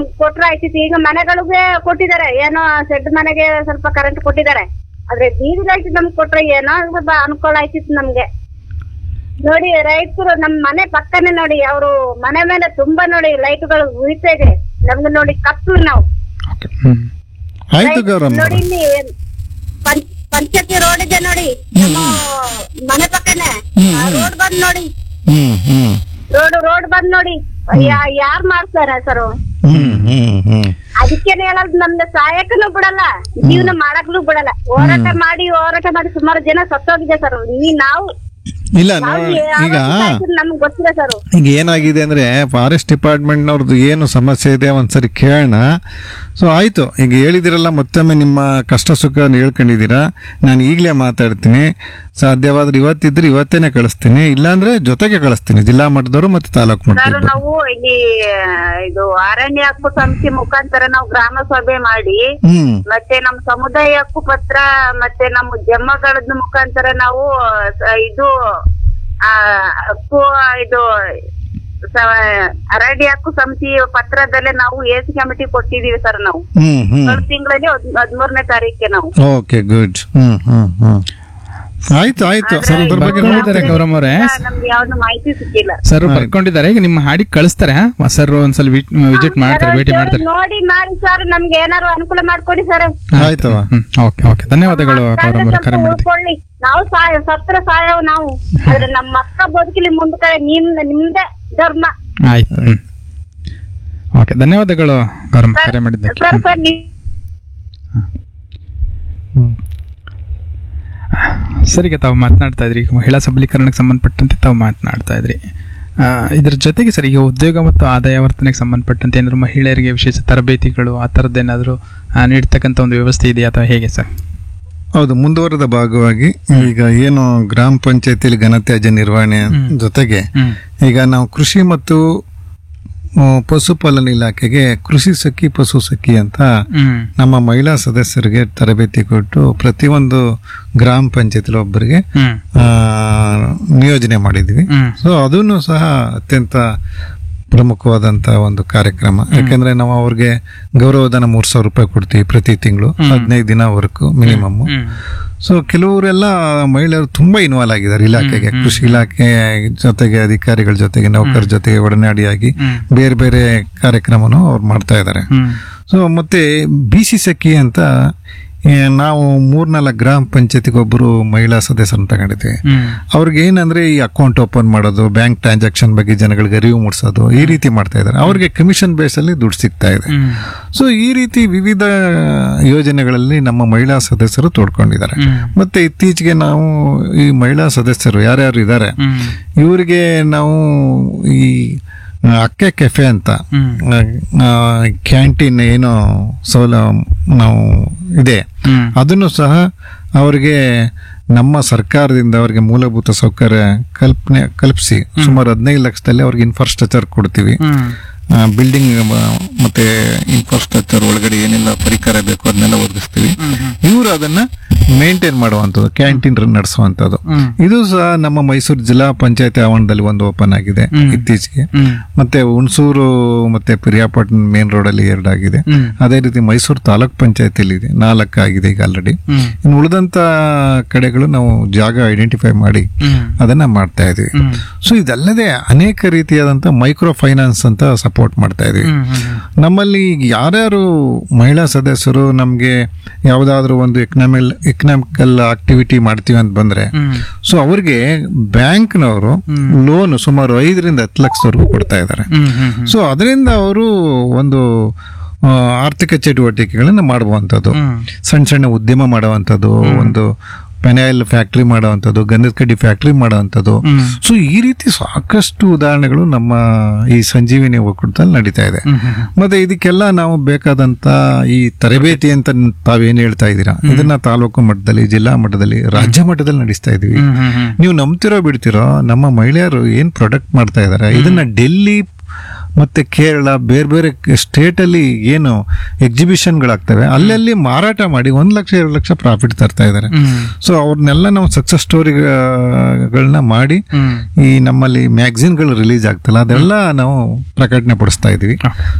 ಕೊಟ್ರೆ ಆಯ್ತಿತ್ತು ಈಗ ಮನೆಗಳಿಗೆ ಕೊಟ್ಟಿದ್ದಾರೆ ಏನೋ ಶೆಡ್ ಮನೆಗೆ ಸ್ವಲ್ಪ ಕರೆಂಟ್ ಕೊಟ್ಟಿದ್ದಾರೆ ಆದ್ರೆ ಬೀದಿ ಲೈಟ್ ನಮ್ಗೆ ಕೊಟ್ರೆ ಏನೋ ಸ್ವಲ್ಪ ಅನುಕೂಲ ಆಯ್ತಿತ್ತು ನಮ್ಗೆ ನೋಡಿ ರೈತರು ನಮ್ ಮನೆ ಪಕ್ಕನೆ ನೋಡಿ ಅವರು ಮನೆ ಮೇಲೆ ತುಂಬಾ ನೋಡಿ ಲೈಟ್ಗಳು ಉಳಿತಾ ಇದೆ ನಮ್ಗೆ ನೋಡಿ ಕತ್ಲು ನಾವು ಓಕೆ ಹ್ಮ್ ಆಯ್ತು ಗೌರಮ್ಮ ನೋಡಿ ಇಲ್ಲಿ ಪಂಚ್- ಪಂಚಾಯತಿ ರೋಡ್ ಇದೆ ನೋಡಿ ನಮ್ಮ ಮನೆ ಪಕ್ಕನೆ ರೋಡ್ ಬಂದ್ ನೋಡಿ ಹ್ಮ್ ಹ್ಮ್ ರೋಡ್ ರೋಡ್ ಬಂದ್ ನೋಡಿ ಯಾ- ಯಾರ್ ಮಾಡ್ತಾರೆ ಸರ್ ಹ್ಮ್ ಹ್ಮ್ ಹ್ಮ್ ಅದಕ್ಕೇನೆ ಹೇಳೋದು ನಮ್ಗೆ ಸಹಾಯಕನು ಬಿಡಲ್ಲ ಜೀವನ ಮಾಡಕ್ನು ಬಿಡಲ್ಲ ಹೋರಾಟ ಮಾಡಿ ಹೋರಾಟ ಮಾಡಿ ಸುಮಾರು ಜನ ಸತ್ತೋಗಿದೆ ಸರ್ ಈ ನಾವು ಇಲ್ಲ ನಾವು ನೋ- ಈಗ ನಮ್ಗೆ ಗೊತ್ತಿಲ್ಲ ಸರ್ ಈಗ ಏನಾಗಿದೆ ಅಂದ್ರೆ ಫಾರೆಸ್ಟ್ ಡಿಪಾರ್ಟ್ಮೆಂಟ್ನವ್ರದ್ದು ಏನು ಸಮಸ್ಯೆ ಇದೆ ಒಂದ್ಸರಿ ಕೇಳೋಣ ಸೊ ಆಯ್ತು ಈಗ ಹೇಳಿದಿರಲ್ಲ ಮತ್ತೊಮ್ಮೆ ನಿಮ್ಮ ಕಷ್ಟ ಸುಖ ಹೇಳ್ಕೊಂಡಿದ್ದೀರಾ ನಾನು ಈಗಲೇ ಮಾತಾಡ್ತೀನಿ ಸಾಧ್ಯವಾದ್ರೆ ಇವತ್ತಿದ್ರೆ ಇವತ್ತೇನೆ ಕಳಿಸ್ತೀನಿ ಇಲ್ಲಾಂದ್ರೆ ಜೊತೆಗೆ ಕಳಿಸ್ತೀನಿ ಜಿಲ್ಲಾ ಮಟ್ಟದವರು ಮತ್ತೆ ತಾಲೂಕು ಸರ್ ಮಟ್ಟದವರು ನಾವು ಇಲ್ಲಿ ಇದು ಅರಣ್ಯ ಹಕ್ಕು ಸಮಿತಿ ಮುಖಾಂತರ ನಾವು ಗ್ರಾಮ ಸಭೆ ಮಾಡಿ ಹ್ಮ್ ಮತ್ತೆ ನಮ್ಮ ಸಮುದಾಯ ಹಕ್ಕು ಪತ್ರ ಮತ್ತೆ ನಮ್ಮ ಜಮ್ಮಗಳದ ಮುಖಾಂತರ ನಾವು ಸ- ಇದು ಆ ಹಕ್ಕು ಇದು ಸ- ಅರಣ್ಯ ಹಕ್ಕು ಸಮಿತಿ ಪತ್ರದಲ್ಲೇ ನಾವು ಎಸಿ ಕಮಿಟಿ ಕೊಟ್ಟಿದೀವಿ ಸರ್ ನಾವು ಹ್ಮ್ ಹ್ಮ್ ಕಳೆದ ತಿಂಗಳಲ್ಲಿ ಹದಿಮೂರನೇ ತಾರೀಕಿಗೆ ನಾವು ಓಕೆ ಗುಡ್ ಹ್ಮ್ ಹ್ಮ್ ಹ್ಮ್ ಆಯ್ತು ಆಯ್ತು ಸರ್ ಅದ್ರ ಬಗ್ಗೆ ನೋಡಿ ಬರ್ಕೊಂಡಿದ್ದಾರೆ ಗೌರಮ್ಮ ಅವರೇ ನಮ್ಗೆ ಯಾವ್ದು ಮಾಹಿತಿ ಸಿಕ್ಕಿಲ್ಲ ಸರ್ ಬರ್ಕೊಂಡಿದ್ದಾರೆ ಈಗ ನಿಮ್ಮ ಹಾಡಿಗೆ ಕಳಿಸ್ತಾರೆ ಸರ್ ಒಂದ್ಸಲ ವಿಸಿಟ್ ಮಾಡ್ತಾರೆ ಭೇಟಿ ಮಾಡ್ತಾರೆ ನೋಡಿ ಮಾಡಿ ಸರ್ ನಮ್ಗೆ ಏನಾರು ಅನುಕೂಲ ಮಾಡ್ಕೊಡಿ ಸರ್ ಆಯ್ತವ ಹ್ಮ್ ಓಕೆ ಓಕೆ ಧನ್ಯವಾದಗಳು ಗೌರಮ್ಮ ಅವರೇ ಕರೆ ಮಾಡಿದ್ದೆ ಉಳ್ಕೊಳ್ಳಿ ನಾವು ಸಾಯ ಸತ್ರ ಸಾಯವ್ ನಾವು ಆದ್ರೆ ನಮ್ಮ ಅಕ್ಕ ಬದುಕಲಿ ಮುಂದಕ್ಕೆ ನಿಮ್ ನಿಮ್ದೇ ಧರ್ಮ ಆಯ್ತು ಹ್ಮ್ ಓಕೆ ಧನ್ಯವಾದಗಳು ಗೌರಮ್ಮ ಕರೆ ಮಾಡಿದ್ದಕ್ಕೆ ಸರ್ ಸರ್ ನೀವ್ ಸರಿಗೆ ತಾವು ಮಾತನಾಡ್ತಾ ಇದ್ರಿ ಈಗ ಮಹಿಳಾ ಸಬಲೀಕರಣಕ್ಕೆ ಸಂಬಂಧಪಟ್ಟಂತೆ ತಾವು ಮಾತನಾಡ್ತಾ ಇದ್ರಿ ಆ, ಇದ್ರ ಜೊತೆಗೆ ಸರ್ ಈಗ ಉದ್ಯೋಗ ಮತ್ತು ಆದಾಯ ವರ್ತನೆಗೆ ಸಂಬಂಧಪಟ್ಟಂತೆ ಏನಾದ್ರು ಮಹಿಳೆಯರಿಗೆ ವಿಶೇಷ ತರಬೇತಿಗಳು ಆ ಥರದ್ದೇನಾದರೂ ನೀಡ್ತಕ್ಕಂಥ ಒಂದು ವ್ಯವಸ್ಥೆ ಇದೆಯಾ ಅಥವಾ ಹೇಗೆ ಸರ್ ಹೌದು ಮುಂದುವರೆದ ಭಾಗವಾಗಿ ಈಗ ಏನು ಗ್ರಾಮ ಪಂಚಾಯತಿಲಿ ಘನತ್ಯಾಜ್ಯ ನಿರ್ವಹಣೆ ಜೊತೆಗೆ ಹ್ಮ್ ಈಗ ನಾವು ಕೃಷಿ ಮತ್ತು ಆ, ಪಶುಪಾಲನೆ ಇಲಾಖೆಗೆ ಕೃಷಿ ಸಖಿ ಪಶು ಸಖಿ ಅಂತ ಹ್ಮ್ ನಮ್ಮ ಮಹಿಳಾ ಸದಸ್ಯರಿಗೆ ತರಬೇತಿ ಕೊಟ್ಟು ಪ್ರತಿಯೊಂದು ಗ್ರಾಮ ಪಂಚಾಯತಿಲಿ ಒಬ್ಬರಿಗೆ ಹ್ಮ್ ಆ, ನಿಯೋಜನೆ ಮಾಡಿದ್ವಿ ಹ್ಮ್ ಸೊ ಅದನ್ನು ಸಹ ಅತ್ಯಂತ ಪ್ರಮುಖವಾದಂತ ಒಂದು ಕಾರ್ಯಕ್ರಮ ಯಾಕಂದ್ರೆ ನಾವು ಅವ್ರಿಗೆ ಗೌರವಧನ ಮೂರ್ ಸಾವಿರ ರೂಪಾಯಿ ಕೊಡ್ತೀವಿ ಪ್ರತಿ ತಿಂಗಳು ಹದಿನೈದು ದಿನ ವರ್ಕು ಮಿನಿಮಮ್ ಹ್ಮ್ ಸೊ ಕೆಲವರೆಲ್ಲ ಮಹಿಳೆಯರು ತುಂಬಾ ಇನ್ವಾಲ್ವ್ ಆಗಿದ್ದಾರೆ ಇಲಾಖೆಗೆ ಕೃಷಿ ಇಲಾಖೆ ಜೊತೆಗೆ ಅಧಿಕಾರಿಗಳ ಜೊತೆಗೆ ನೌಕರ ಜೊತೆಗೆ ಒಡನಾಡಿಯಾಗಿ ಹ್ಮ್. ಬೇರೆ ಬೇರೆ ಕಾರ್ಯಕ್ರಮನೂ ಅವ್ರು ಮಾಡ್ತಾ ಇದ್ದಾರೆ ಹ್ಮ್ ಸೊ ಮತ್ತೆ ಬಿ ಸಿ ಸಖಿ ಅಂತ ಏ, ನಾವು ಮೂರ್ನಾಲ್ಕು ಗ್ರಾಮ ಪಂಚಾಯತಿಗೆ ಒಬ್ಬರು ಮಹಿಳಾ ಸದಸ್ಯರನ್ನು ತಗೊಂಡಿದ್ವಿ ಹ್ಮ್ ಅವ್ರಿಗೆ ಏನಂದ್ರೆ ಈ ಅಕೌಂಟ್ ಓಪನ್ ಮಾಡೋದು ಬ್ಯಾಂಕ್ ಟ್ರಾನ್ಸಾಕ್ಷನ್ ಬಗ್ಗೆ ಜನಗಳಿಗೆ ಅರಿವು ಮೂಡಿಸೋದು ಈ ರೀತಿ ಮಾಡ್ತಾ ಇದ್ದಾರೆ ಅವ್ರಿಗೆ ಕಮಿಷನ್ ಬೇಸ್ ಅಲ್ಲಿ ದುಡ್ಡು ಸಿಗ್ತಾ ಇದೆ ಹ್ಮ್ ಸೊ ಈ ರೀತಿ ವಿವಿಧ ಯೋಜನೆಗಳಲ್ಲಿ ನಮ್ಮ ಮಹಿಳಾ ಸದಸ್ಯರು ತೋಡ್ಕೊಂಡಿದ್ದಾರೆ ಹ್ಮ್ ಮತ್ತೆ ಇತ್ತೀಚೆಗೆ ನಾವು ಈ ಮಹಿಳಾ ಸದಸ್ಯರು ಯಾರ್ಯಾರು ಇದ್ದಾರೆ ಹ್ಮ್ ಇವರಿಗೆ ನಾವು ಈ ಅಕ್ಕೆ ಕೆಫೆ ಅಂತ ಹ್ಮ್ ಕ್ಯಾಂಟೀನ್ ಏನೋ ಸೌಲ ನಾವು ಇದೆ ಹ್ಮ್ ಅದನ್ನು ಸಹ ಅವರಿಗೆ ನಮ್ಮ ಸರ್ಕಾರದಿಂದ ಅವರಿಗೆ ಮೂಲಭೂತ ಸೌಕರ್ಯ ಕಲ್ಪನೆ ಕಲ್ಪಿಸಿ ಸುಮಾರು ಹದಿನೈದು ಲಕ್ಷದಲ್ಲಿ ಅವ್ರಿಗೆ ಇನ್ಫ್ರಾಸ್ಟ್ರಕ್ಚರ್ ಕೊಡ್ತೀವಿ ಹ್ಮ್ ಬಿಲ್ಡಿಂಗ್ ಮತ್ತೆ ಇನ್ಫ್ರಾಸ್ಟ್ರಕ್ಚರ್ ಒಳಗಡೆ ಏನೆಲ್ಲ ಪರಿಕರ ಬೇಕು ಅದನ್ನೆಲ್ಲ ಒದಗಿಸ್ತೀವಿ ಇವರು ಅದನ್ನ ಮೇಂಟೈನ್ ಮಾಡುವಂಥದ್ದು ಕ್ಯಾಂಟೀನ್ ನಡೆಸುವಂಥದ್ದು ಹ್ಮ್ ಇದು ಸಹ ನಮ್ಮ ಮೈಸೂರು ಜಿಲ್ಲಾ ಪಂಚಾಯತಿ ಆವರಣದಲ್ಲಿ ಒಂದು ಓಪನ್ ಆಗಿದೆ ಇತ್ತೀಚೆಗೆ ಹ್ಮ್ ಮತ್ತೆ ಹುಣಸೂರು ಮತ್ತೆ ಪಿರಿಯಾಪಟ್ಟಣ ಮೇನ್ ರೋಡ್ ಅಲ್ಲಿ ಎರಡಾಗಿದೆ ಹ್ಮ್ ಅದೇ ರೀತಿ ಮೈಸೂರು ತಾಲೂಕ್ ಪಂಚಾಯತಿಲಿ ಇದೆ ನಾಲ್ಕು ಆಗಿದೆ ಈಗ ಆಲ್ರೆಡಿ ಹ್ಮ್ ಇನ್ನು ಉಳಿದಂತ ಕಡೆಗಳು ನಾವು ಜಾಗ ಐಡೆಂಟಿಫೈ ಮಾಡಿ ಹ್ಮ್ ಅದನ್ನ ಮಾಡ್ತಾ ಇದೀವಿ ಹ್ಮ್ ಸೊ ಇದಲ್ಲದೆ ಅನೇಕ ರೀತಿಯಾದಂತ ಮೈಕ್ರೋ ಫೈನಾನ್ಸ್ ಅಂತ ಸಪೋರ್ಟ್ ಮಾಡ್ತಾ ಇದೀವಿ ಹ್ಮ್ ಹ್ಮ್ ನಮ್ಮಲ್ಲಿ ಯಾರ್ಯಾರು ಮಹಿಳಾ ಸದಸ್ಯರು ನಮಗೆ ಯಾವುದಾದ್ರೂ ಒಂದು ಎಕನಾಮಿಲ್ ಎಕನಾಮಿಕಲ್ ಆಕ್ಟಿವಿಟಿ ಮಾಡ್ತೀವಿ ಅಂತ ಬಂದ್ರೆ ಹ್ಮ್ ಸೊ ಅವ್ರಿಗೆ ಬ್ಯಾಂಕ್ನವರು ಲೋನ್ ಸುಮಾರು ಐದರಿಂದ ಹತ್ತು ಲಕ್ಷದವರೆಗೂ ಕೊಡ್ತಾ ಇದ್ದಾರೆ ಹ್ಮ್ ಹ್ಮ್ ಹ್ಮ್ ಸೊ ಅದರಿಂದ ಅವರು ಒಂದು ಆ, ಆರ್ಥಿಕ ಚಟುವಟಿಕೆಗಳನ್ನ ಮಾಡುವಂಥದ್ದು ಹ್ಮ್ ಸಣ್ಣ ಸಣ್ಣ ಉದ್ಯಮ ಮಾಡುವಂಥದ್ದು ಒಂದು ಪೆನಾಯಿಲ್ ಫ್ಯಾಕ್ಟ್ರಿ ಮಾಡುವಂಥದ್ದು ಗಂಧದ ಕಡ್ಡಿ ಫ್ಯಾಕ್ಟ್ರಿ ಮಾಡುವಂಥದ್ದು ಹ್ಮ್ ಸೊ ಈ ರೀತಿ ಸಾಕಷ್ಟು ಉದಾಹರಣೆಗಳು ನಮ್ಮ ಈ ಸಂಜೀವಿನಿ ಒಕ್ಕೂಟದಲ್ಲಿ ನಡೀತಾ ಇದೆ ಹ್ಮ್ ಹ್ಮ್ ಮತ್ತೆ ಇದಕ್ಕೆಲ್ಲ ನಾವು ಬೇಕಾದಂತ ಈ ತರಬೇತಿ ಅಂತ ತಾವೇನ್ ಹೇಳ್ತಾ ಇದ್ದೀರಾ ಇದನ್ನ ತಾಲೂಕು ಮಟ್ಟದಲ್ಲಿ ಜಿಲ್ಲಾ ಮಟ್ಟದಲ್ಲಿ ರಾಜ್ಯ ಮಟ್ಟದಲ್ಲಿ ನಡೆಸ್ತಾ ಇದೀವಿ ಹ್ಮ್ ಹ್ಮ್ ಹ್ಮ್ ನೀವು ನಂಬ್ತಿರೋ ಬಿಡ್ತಿರೋ ನಮ್ಮ ಮಹಿಳೆಯರು ಏನ್ ಪ್ರಾಡಕ್ಟ್ ಮಾಡ್ತಾ ಇದಾರೆ ಇದನ್ನ ಡೆಲ್ಲಿ ಮತ್ತೆ ಕೇರಳ ಬೇರೆ ಬೇರೆ ಸ್ಟೇಟ್ ಅಲ್ಲಿ ಏನು ಎಕ್ಸಿಬಿಷನ್ಗಳಾಗ್ತವೆ ಅಲ್ಲಲ್ಲಿ ಮಾರಾಟ ಮಾಡಿ ಒಂದ್ ಲಕ್ಷ ಎರಡು ಲಕ್ಷ ಪ್ರಾಫಿಟ್ ತರ್ತಾ ಇದ್ದಾರೆ ಹ್ಮ್ ಸೊ ಅವ್ರನ್ನೆಲ್ಲ ನಾವು ಸಕ್ಸಸ್ ಸ್ಟೋರಿಗಳನ್ನ ಮಾಡಿ ಹ್ಮ್ ಈ ನಮ್ಮಲ್ಲಿ ಮ್ಯಾಗಝಿನ್ಗಳು ರಿಲೀಸ್ ಆಗ್ತಲ್ಲ ಅದೆಲ್ಲ ನಾವು ಪ್ರಕಟಣೆ ಪಡಿಸ್ತಾ ಇದೀವಿ